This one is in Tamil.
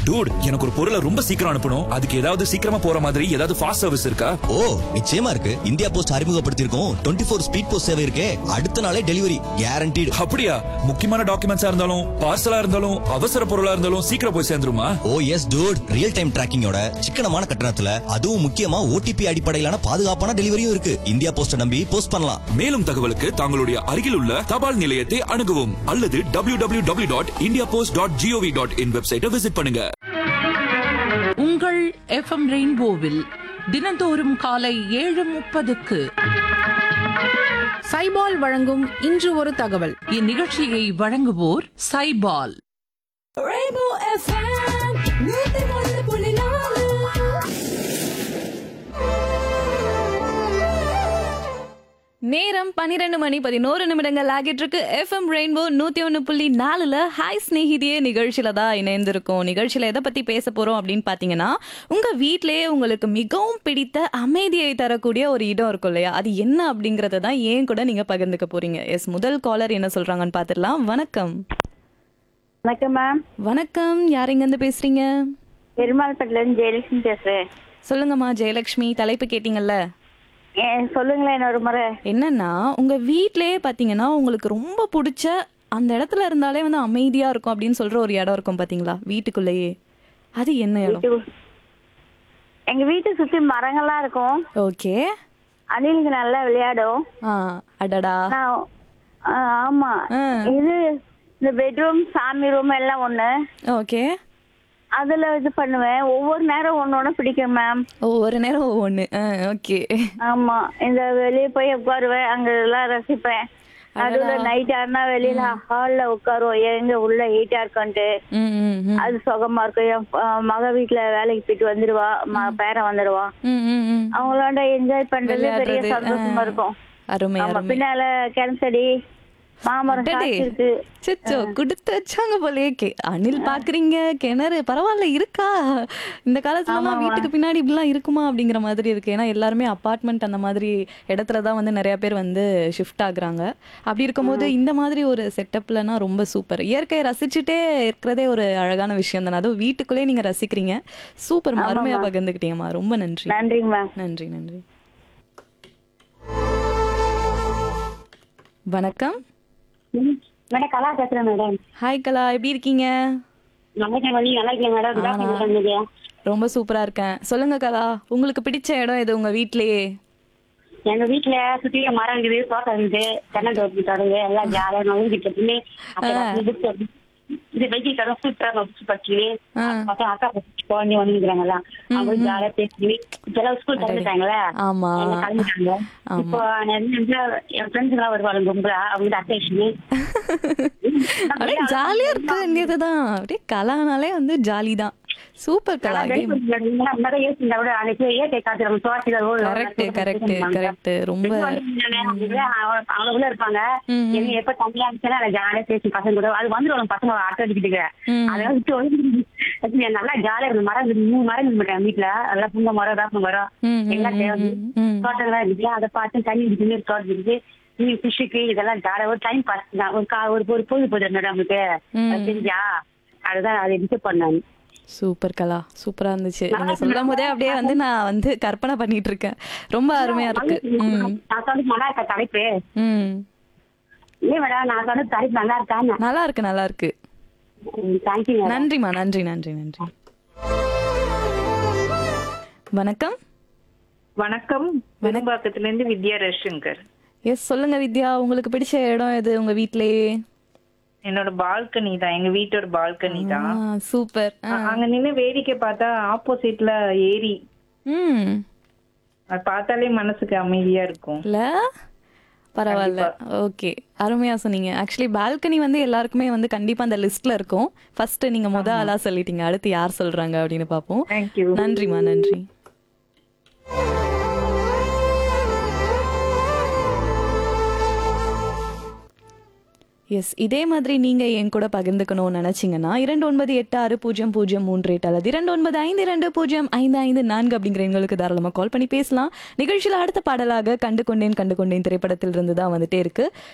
டூட் எனக்கு ஒரு பொருளை ரொம்ப சீக்கிரம் அனுப்பணும் அதுக்கு ஏதாவது சீக்கிரமா போற மாதிரி ஏதாவது ஃபாஸ்ட் சர்வீஸ் இருக்கா ஓ நிச்சயமா இருக்கு இந்தியா போஸ்ட் அறிமுகப்படுத்தியிருக்கோம் டுவெண்ட்டி ஃபோர் ஸ்பீட் போஸ்ட் சேவை இருக்கே அடுத்த நாளே டெலிவரி கேரண்டீடு அப்படியா முக்கியமான டாக்குமெண்ட்ஸா இருந்தாலும் பார்சலா இருந்தாலும் அவசர பொருளா இருந்தாலும் சீக்கிரம் போய் சேர்ந்துருமா oh yes dude real time டிராக்கிங்கோட சிக்கனமான கட்டணத்துல அதுவும் முக்கியமா ஓடிபி அடிப்படையிலான பாதுகாப்பான டெலிவரியும் இருக்கு இந்தியா போஸ்ட நம்பி போஸ்ட் பண்ணலாம் மேலும் தகவலுக்கு தங்களுடைய அருகில் உள்ள தபால் நிலையத்தை அணுகவும் அல்லது W W W dot India post dot GOV dot in வெப்சைட்டை விசிட் பண்ணுங்க உங்கள் எஃப்எம் ரெயின்போவில் தினந்தோறும் காலை ஏழு முப்பதுக்கு சைபால் வழங்கும் இன்று ஒரு தகவல் இந்நிகழ்ச்சியை வழங்குவோர் சைபால் Rainbow FM, நூத்தி ஒன்று புள்ளி நாலு. நேரம் பன்னிரெண்டு மணி பதினோரு நிமிடங்கள் ஆகிட்டு இருக்கு எஃப்எம் ரெயின்போ நூத்தி ஒன்று புள்ளி நாலுல ஹாய் ஸ்நேகிதியே நிகழ்ச்சியில தான் இணைந்திருக்கோம் நிகழ்ச்சியில எதை பத்தி பேச போறோம் அப்படின்னு பாத்தீங்கன்னா உங்க வீட்டிலேயே உங்களுக்கு மிகவும் பிடித்த அமைதியை தரக்கூடிய ஒரு இடம் இருக்கும் இல்லையா அது என்ன அப்படிங்கறத தான் ஏன் கூட நீங்க பகிர்ந்துக்க போறீங்க எஸ் முதல் காலர் என்ன சொல்றாங்கன்னு பாத்துடலாம் வணக்கம் வணக்கம் மேம் வணக்கம் யார் இருந்து பேசுறீங்க பெருமாள்பட்டில இருந்து ஜெயலட்சுமி பேசுறேன் சொல்லுங்கம்மா ஜெயலட்சுமி தலைப்பு கேட்டீங்கல்ல ஏன் சொல்லுங்களேன் இன்னொரு முறை என்னன்னா உங்க வீட்லயே பாத்தீங்கன்னா உங்களுக்கு ரொம்ப பிடிச்ச அந்த இடத்துல இருந்தாலே வந்து அமைதியா இருக்கும் அப்படின்னு சொல்ற ஒரு இடம் இருக்கும் பாத்தீங்களா வீட்டுக்குள்ளேயே அது என்ன இடம் வீட்டு- எங்க வீட்டை சுத்தி மரங்கள்லாம் இருக்கும் ஓகே அணிலுக்கு நல்லா விளையாடும் ஆ அடடா நான் ஆ, ஆமா ஆ. இது இந்த பெட்ரூம் சாமி ரூம் எல்லாம் ஒண்ணு ஓகே அதுல இது பண்ணுவேன் ஒவ்வொரு நேரம் ஒன்னொன்னு பிடிக்கும் மேம் ஓ ஒரு நேரம் ஒவ்வொன்று ஆ ஓகே ஆமா இந்த வெளியே போய் உட்காருவேன் அங்க எல்லாம் ரசிப்பேன் நடுவுல நைட் ஆனா வெளியில ஹால்ல உட்காருவோம் எங்க உள்ள ஹீட்டா இருக்கான்ட்டு ம் ம் ம் அது சுகமா இருக்கும் என் ப- மக வீட்டுல வேலைக்கு போயிட்டு வந்துருவா ம- பேரன் வந்துருவான் ம் ம் ம் அவங்களோட என்ஜாய் பண்றது பெரிய விளையாடுறது, சந்தோஷமா ஆ. இருக்கும் அருமை ஆமா அருமை பின்னால கிணத்தடி மாமரம் அடடே. காய்ச்சி இருக்கு சிச்சோ கொடுத்து வச்சாங்க போலயே கே அணில் பாக்குறீங்க கிணறு பரவாயில்ல இருக்கா இந்த காலத்துல எல்லாம் வீட்டுக்கு பின்னாடி இப்படிலாம் இருக்குமா அப்படிங்கிற மாதிரி இருக்கு ஏன்னா எல்லாருமே அபார்ட்மெண்ட் அந்த மாதிரி இடத்துல தான் வந்து நிறைய பேர் வந்து ஷிஃப்ட் ஆகுறாங்க அப்படி இருக்கும்போது இந்த மாதிரி ஒரு செட்டப்லனா ரொம்ப சூப்பர் இயற்கையை ரசிச்சுட்டே இருக்கிறதே ஒரு அழகான விஷயம் தானே அதுவும் வீட்டுக்குள்ளே நீங்க ரசிக்கிறீங்க சூப்பர் அருமையா பகிர்ந்துக்கிட்டீங்கம்மா ரொம்ப நன்றி நன்றிங்க மேம் நன்றி நன்றி வணக்கம் மேடம் கலா பேசுறேன் மேடம் ஹாய் கலா எப்படி இருக்கீங்க நல்லா வழி நல்லா இருக்கேன் மேடம் ஆ, நான் ரொம்ப சூப்பரா இருக்கேன் சொல்லுங்க கலா உங்களுக்கு பிடிச்ச இடம் எது உங்க வீட்லயே எங்க வீட்டுல சுத்தி மரம் இருக்குது தோட்டம் இருக்குது தென்னை தோட்டம் தருது எல்லாம் ஜாலியா நோங்கிட்டு இருக்குன்னு அப்புறம் இது வெஜி கடை சூப்பரா பச்சு அப்புறம் அக்கா பச்சு குழந்தை வந்துக்கிறாங்கல்ல அவங்க ஜாலியா பேசி இப்பெல்லாம் ஸ்கூல் திறந்துட்டாங்களே ஆமா எல்லாம் கிளம்பிட்டாங்க இப்போ நான் என்ன என் ஃப்ரெண்ட்ஸ் எல்லாம் வருவாங்க கும்பலா அவங்க அட்டேஷன் அப்படியே ஜாலியா இருக்க வேண்டியதுதான் அப்படியே கலானாலே வந்து ஜாலி தான் super Kala game correct correct correct ரொம்ப அவங்களும் இருப்பாங்க ம், என்ன எப்ப தனியா இருந்துச்சுன்னா நான் ஜாலியா பேசி பசங்க கூட அது வந்துருவாங்க பசங்க ஆட்டோ அடிக்கிட்டு ம். அதை விட்டு ஒதுங்கி நல்லா ஜாலியா இருக்கும் மரம் இருக்குது. மூணு மரம் இருக்கு மேடம் வீட்டுல நல்லா புங்க மரம் வேப்ப மரம் ம், ம், எல்லாம் தேவை ம், ம். தோட்டம்லாம் இருக்குது அதை பார்த்து தண்ணி இருக்குது தோட்டம் இருக்குது நீ ஃபிஷ்ஷுக்கு இதெல்லாம் ஜாலியா ஒரு டைம் பாஸ் தான் ஒரு கா- ஒரு ஒரு பொழுது போகுது மேடம் நமக்கு ம். அது தெரிஞ்சா அதுதான் அதை டிஸ்டர்ப் பண்ணாங்க சூப்பர் கலா சூப்பரா இருந்துச்சு நீங்க சொல்லும் போதே அப்படியே வந்து நான் வந்து கற்பனை பண்ணிட்டு இருக்கேன் ரொம்ப அருமையா இருக்கு ம் நான் சொன்னது நல்லா இருக்கா தலைப்பு ம் இல்ல மேடம் நான் சொன்னது தலைப்பு நல்லா இருக்கான்னு நல்லா இருக்கு நல்லா இருக்கு தேங்க்யூ மேடம் நன்றிம்மா நன்றி நன்றி நன்றி வணக்கம் வணக்கம் விரும்பாக்கத்துல இருந்து வித்யா ரவிசங்கர் எஸ் சொல்லுங்க வித்யா உங்களுக்கு பிடிச்ச இடம் எது உங்க வீட்லயே என்னோட பால்கனி தான் எங்க வீட்டோட பால்கனி தான் சூப்பர் அ- அங்க நின்னு வேடிக்கை பார்த்தா ஆப்போசிட்ல ஏரி ம் அது பார்த்தாலே மனசுக்கு அமைதியா இருக்கும் இல்ல பரவாயில்ல ஓகே அருமையா சொன்னீங்க ஆக்சுவலி பால்கனி வந்து எல்லாருக்குமே வந்து கண்டிப்பா அந்த லிஸ்ட்ல இருக்கும் ஃபர்ஸ்ட் நீங்க முத ஆளா சொல்லிட்டீங்க அடுத்து யார் சொல்றாங்க அப்படின்னு பாப்போம் தேங்க்யூ நன்றிமா நன்றி எஸ் இதே மாதிரி நீங்க என் கூட பகிர்ந்துக்கணும்னு நினைச்சீங்கன்னா இரண்டு ஒன்பது எட்டு ஆறு பூஜ்ஜியம் பூஜ்ஜியம் மூன்று எட்டு அல்லது இரண்டு ஒன்பது ஐந்து இரண்டு பூஜ்ஜியம் ஐந்து ஐந்து நான்கு அப்படிங்கிற எங்களுக்கு தாராளமாக கால் பண்ணி பேசலாம் நிகழ்ச்சியில் அடுத்த பாடலாக கண்டு கொண்டேன் கண்டு கொண்டேன் திரைப்படத்தில் இருந்து தான் வந்துட்டே இருக்கு